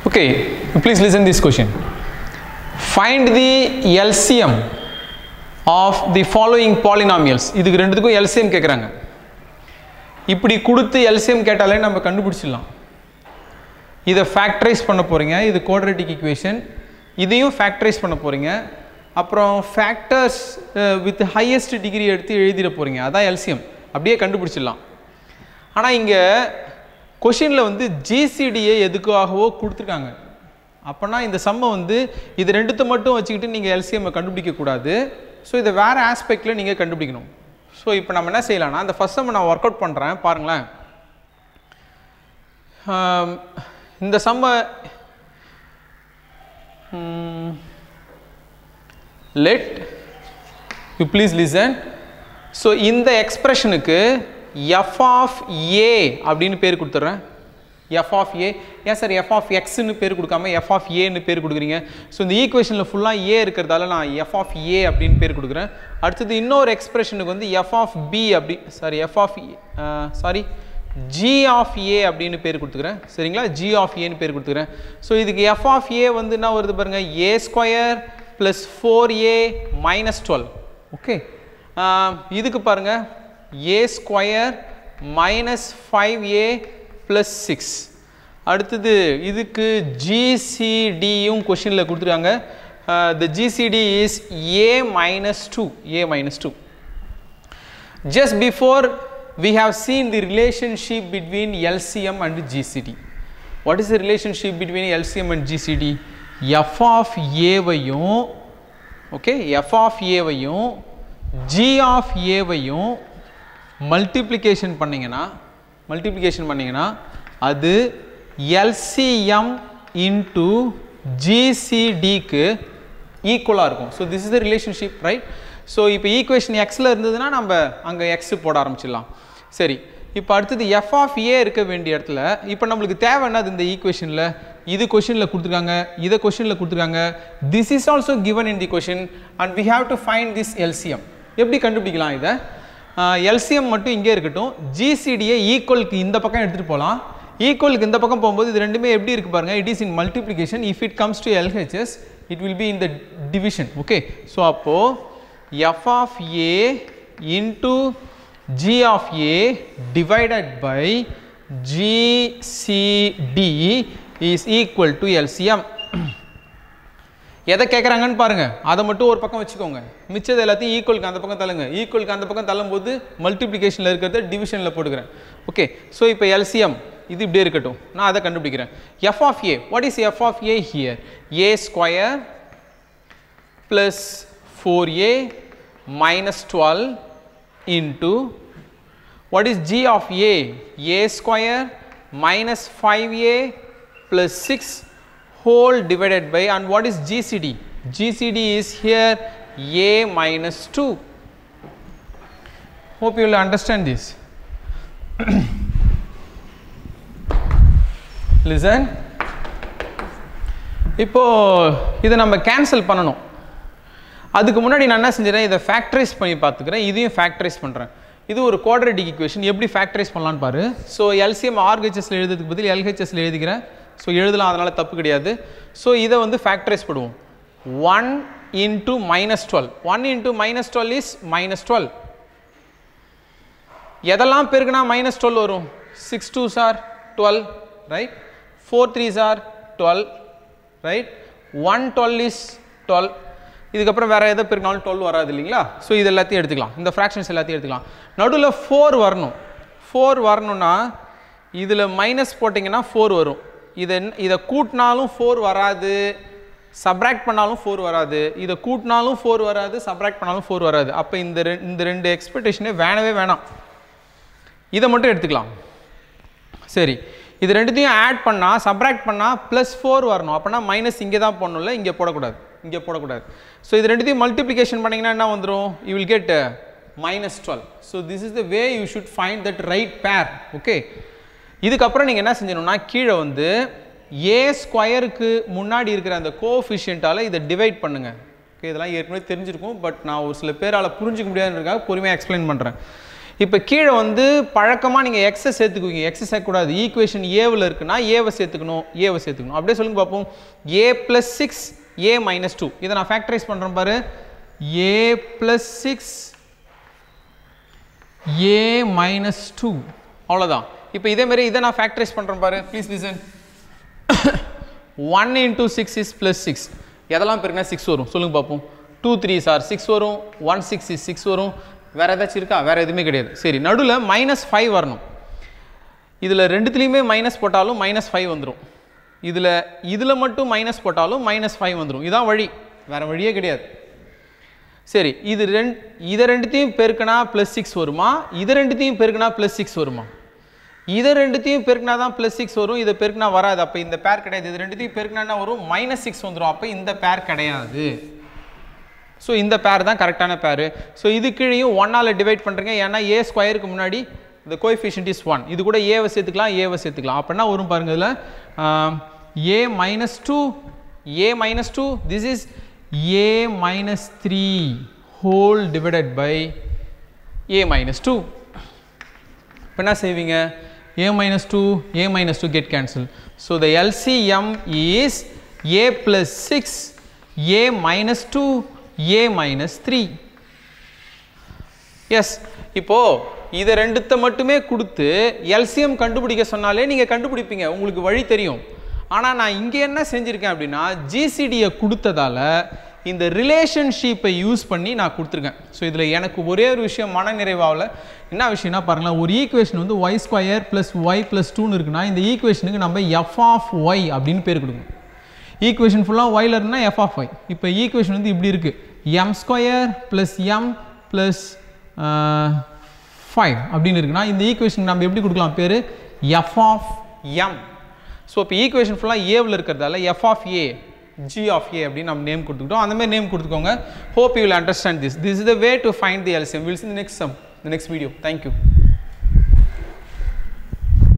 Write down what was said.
Okay, please listen this question. Find the LCM of the following polynomials. இதுக்கு ரெண்டுத்துக்கும் LCM கேட்குறாங்க இப்படி கொடுத்து LCM கேட்டாலே நம்ம கண்டுபிடிச்சிடலாம் இதை ஃபேக்டரைஸ் பண்ண போகிறீங்க இது குவாட்ரேட்டிக் ஈக்குவேஷன் இதையும் ஃபேக்டரைஸ் பண்ண போகிறீங்க அப்புறம் ஃபேக்டர்ஸ் வித் ஹையஸ்ட் டிகிரி எடுத்து எழுதிட போகிறீங்க அதான் எல்சிஎம் அப்படியே கண்டுபிடிச்சிடலாம் ஆனால் இங்கே கொஷினில் வந்து ஜிசிடியை எதுக்காகவோ கொடுத்துருக்காங்க அப்போனா இந்த சம்மை வந்து இது ரெண்டுத்தை மட்டும் வச்சுக்கிட்டு நீங்கள் எல்சிஎம்மை கண்டுபிடிக்கக்கூடாது ஸோ இதை வேறு ஆஸ்பெக்டில் நீங்கள் கண்டுபிடிக்கணும் ஸோ இப்போ நம்ம என்ன செய்யலாம்னா அந்த ஃபஸ்ட் சம்மை நான் ஒர்க் அவுட் பண்ணுறேன் பாருங்களேன் ஆம், இந்த சம்ம let you please listen so இந்த எக்ஸ்பிரஷனுக்கு எஃப் ஆஃப் ஏ அப்படின்னு பேர் கொடுத்துட்றேன் எஃப் ஆஃப் ஏ ஏன் சார் எஃப் ஆஃப் எக்ஸ்னு பேர் கொடுக்காம எஃப் ஆஃப் ஏன்னு பேர் கொடுக்குறீங்க ஸோ இந்த ஈக்குவேஷனில் ஃபுல்லாக ஏ இருக்கிறதால நான் எஃப் ஆஃப் ஏ அப்படின்னு பேர் கொடுக்குறேன் அடுத்தது இன்னொரு எக்ஸ்பிரஷனுக்கு வந்து எஃப் ஆஃப் பி அப்படி sorry f of sorry g of a அப்படின்னு பேர் கொடுத்துக்கிறேன் சரிங்களா ஜி ஆஃப் ஏன்னு பேர் கொடுத்துக்கிறேன் ஸோ இதுக்கு எஃப் ஆஃப் ஏ வந்து என்ன வருது பாருங்கள் a square plus four a minus twelve okay இதுக்கு பாருங்கள் a square minus five a plus six அடுத்தது இதுக்கு ஜிசிடியும் கொஷினில் கொடுத்துருக்காங்க the GCD is a minus two a minus two just before we have seen the relationship between LCM and GCD. What is the relationship between LCM and GCD? f of a வையும் okay f of a வையும் g of a வையும் multiplication பண்ணீங்கன்னா multiplication பண்ணீங்கன்னா அது LCM into GCDக்கு ஈக்குவலாக இருக்கும் so this is the relationship right so இப்போ ஈக்குவேஷன் எக்ஸில் இருந்ததுன்னா நம்ம அங்கே எக்ஸ் போட ஆரம்பிச்சிடலாம் சரி இப்போ அடுத்தது எஃப் ஆஃப் ஏ இருக்க வேண்டிய இடத்துல இப்போ நம்மளுக்கு தேவை என்னது இந்த ஈக்குவேஷனில் இது கொஷினில் கொடுத்துருக்காங்க இதை கொஷினில் கொடுத்துருக்காங்க this is also given in the question and we have to find this LCM எப்படி கண்டுபிடிக்கலாம் இதை எல்சிஎம் மட்டும் இங்கே இருக்கட்டும் ஜிசிடியை ஈக்குவலுக்கு இந்த பக்கம் எடுத்துகிட்டு போகலாம் ஈக்குவலுக்கு இந்த பக்கம் போகும்போது இது ரெண்டுமே எப்படி இருக்கு பாருங்க it is in multiplication if it comes to LHS it will be in the division okay so அப்போது f of a into g of a divided by GCD is equal to LCM எதை கேட்குறாங்கன்னு பாருங்க அதை மட்டும் ஒரு பக்கம் வச்சுக்கோங்க மிச்சது எல்லாத்தையும் ஈக்குவலுக்கு அந்த பக்கம் தள்ளுங்க ஈக்குவலுக்கு அந்த பக்கம் தள்ளும்போது மல்டிப்ளிகேஷனில் இருக்கிறத டிவிஷனில் போட்டுக்கிறேன் ஓகே ஸோ இப்போ எல்சிஎம் இது இப்படியே இருக்கட்டும் நான் அதை கண்டுபிடிக்கிறேன் f of a what is f of a here a square plus four a minus twelve into what is g of a a square minus 5a plus 6 whole divided by and what is gcd gcd is here a minus 2 hope you will understand this listen இப்போ இதை நம்ம cancel பண்ணணும் அதுக்கு முன்னாடி நான் என்ன செஞ்சேன் இதை ஃபேக்டரைஸ் பண்ணி பார்த்துக்கிறேன் இதையும் ஃபேக்டரைஸ் பண்ணுறேன் இது ஒரு குவாட்ரேட்டிக் ஈக்குவேஷன் எப்படி ஃபேக்டரைஸ் பண்ணலான்னு பாரு ஸோ எல்சிஎம் ஆர்ஹெச்எஸ்ல எழுதுறதுக்கு பதில் எல்ஹெச்எஸ்ல எழுதிக்கிறேன் ஸோ எழுதலாம் அதனால் தப்பு கிடையாது ஸோ இதை வந்து ஃபேக்டரைஸ் பண்ணுவோம் one into minus twelve one into minus twelve is minus twelve எதெல்லாம் பெருக்குனா மைனஸ் டுவெல் வரும் six twos are twelve right four threes are twelve right one twelve is twelve இதுக்கப்புறம் வேறு எதை பெருக்கினாலும் டுவெல் வராது இல்லைங்களா ஸோ இது எல்லாத்தையும் எடுத்துக்கலாம் இந்த ஃப்ராக்ஷன்ஸ் எல்லாத்தையும் எடுத்துக்கலாம் நடுவில் ஃபோர் வரணும் ஃபோர் வரணும்னா இதில் மைனஸ் போட்டிங்கன்னா ஃபோர் வரும் இதை இதை கூட்டினாலும் ஃபோர் வராது சப்ராக்ட் பண்ணாலும் ஃபோர் வராது இதை கூட்டினாலும் ஃபோர் வராது சப்ராக்ட் பண்ணாலும் ஃபோர் வராது அப்போ இந்த ரெ இந்த ரெண்டு எக்ஸ்பெக்டேஷனே வேணவே வேணாம் இதை மட்டும் எடுத்துக்கலாம் சரி இது ரெண்டுத்தையும் ஆட் பண்ணால் சப்ராக்ட் பண்ணால் ப்ளஸ் ஃபோர் வரணும் அப்போனா மைனஸ் இங்கே தான் போடணும்ல இங்கே போடக்கூடாது இங்கே போடக்கூடாது ஸோ இது ரெண்டுத்தையும் மல்டிப்ளிகேஷன் பண்ணிங்கன்னா என்ன வந்துடும் you will get minus twelve so this is the way you should find that right pair okay இதுக்கப்புறம் நீங்கள் என்ன செஞ்சணும்னா கீழே வந்து ஏ ஸ்கொயருக்கு முன்னாடி இருக்கிற அந்த கோஃபிஷியண்ட்டால் இதை டிவைட் பண்ணுங்கள் ஓகே இதெல்லாம் ஏற்கனவே தெரிஞ்சிருக்கும் பட் நான் ஒரு சில பேரால் புரிஞ்சிக்க முடியாதுன்றதுக்காக பொறுமையாக எக்ஸ்பிளைன் பண்ணுறேன் இப்போ கீழே வந்து பழக்கமாக நீங்கள் எக்ஸை சேர்த்துக்குவீங்க எக்ஸை சேர்க்கக்கூடாது ஈக்குவேஷன் ஏவில் இருக்குன்னா ஏவை சேர்த்துக்கணும் ஏவை சேர்த்துக்கணும் அப்படியே சொல்லுங்க பார்ப்போம் a plus six a minus two இதை நான் ஃபேக்டரைஸ் பண்ணுறேன் பாரு a plus six a minus two அவ்வளோதான் இப்போ இதே மாதிரி இதை நான் ஃபேக்டரைஸ் பண்ணுறேன் பாரு please listen one into six is plus six எதெல்லாம் பெருக்கினா சிக்ஸ் வரும் சொல்லுங்க பார்ப்போம் டூ த்ரீ சார் சிக்ஸ் வரும் ஒன் சிக்ஸ் இஸ் சிக்ஸ் வரும் வேறு ஏதாச்சும் இருக்கா வேறு எதுவுமே கிடையாது சரி நடுவில் மைனஸ் ஃபைவ் வரணும் இதில் ரெண்டுத்துலேயுமே மைனஸ் போட்டாலும் மைனஸ் ஃபைவ் வந்துடும் இதில் இதில் மட்டும் மைனஸ் போட்டாலும் மைனஸ் ஃபைவ் வந்துடும் இதான் வழி வேறு வழியே கிடையாது சரி இது ரெண்டு இதை ரெண்டுத்தையும் பெருக்கினா ப்ளஸ் சிக்ஸ் வருமா இதை ரெண்டுத்தையும் பெருக்கினா ப்ளஸ் சிக்ஸ் வருமா இதை ரெண்டுத்தையும் பெருக்கினா தான் ப்ளஸ் சிக்ஸ் வரும் இதை பெருக்கினா வராது அப்போ இந்த பேர் கிடையாது இது ரெண்டுத்தையும் பெருக்கினா என்ன வரும் மைனஸ் சிக்ஸ் வந்துடும் அப்போ இந்த பேர் கிடையாது ஸோ இந்த பேர் தான் கரெக்டான பேர் ஸோ இது கீழேயும் ஒன்னால் டிவைட் பண்ணுறீங்க ஏன்னா ஏ ஸ்கொயருக்கு முன்னாடி இந்த கோஎஃபிஷியன்ட் இஸ் ஒன் இது கூட ஏவை சேர்த்துக்கலாம் ஏவை சேர்த்துக்கலாம் அப்போ என்ன வரும் பாருங்க இதில் a minus two a minus two this is a minus three whole divided by a minus two இப்போ என்ன செய்வீங்க a minus 2 a minus 2 get cancelled so the LCM is a plus 6 a minus 2 a minus 3 yes இப்போ இதை ரெண்டுத்த மட்டுமே கொடுத்து LCM கண்டுபிடிக்க சொன்னாலே நீங்கள் கண்டுபிடிப்பீங்க உங்களுக்கு வழி தெரியும் ஆனால் நான் இங்கே என்ன செஞ்சுருக்கேன் அப்படின்னா ஜிசிடியை கொடுத்ததால இந்த ரிலேஷன்ஷிப்பை யூஸ் பண்ணி நான் கொடுத்துருக்கேன் ஸோ இதில் எனக்கு ஒரே ஒரு விஷயம் மன நிறைவாவில் என்ன விஷயம்னா பாருங்களேன் ஒரு ஈக்குவேஷன் வந்து y square plus y plus டூன்னு இருக்குன்னா இந்த ஈக்குவேஷனுக்கு நம்ம எஃப் ஆஃப் ஒய் அப்படின்னு பேர் கொடுக்கணும் ஈக்குவேஷன் ஃபுல்லாக ஒயில் இருந்தால் எஃப் ஆஃப் ஒய் இப்போ ஈக்குவேஷன் வந்து இப்படி இருக்குது m square plus m plus five அப்படின்னு இருக்குன்னா இந்த ஈக்குவேஷன் நம்ம எப்படி கொடுக்கலாம் பேர் எஃப் ஆஃப் எம் ஸோ இப்போ ஈக்குவேஷன் ஃபுல்லாக ஏவில் இருக்கிறதால f of a g of a அப்படின்னு நம்ம நேம் கொடுத்துக்கிட்டோம் அந்த மாதிரி நேம் கொடுத்துக்கோங்க hope you will understand this this is the way to find the LCM will see next some the next video thank you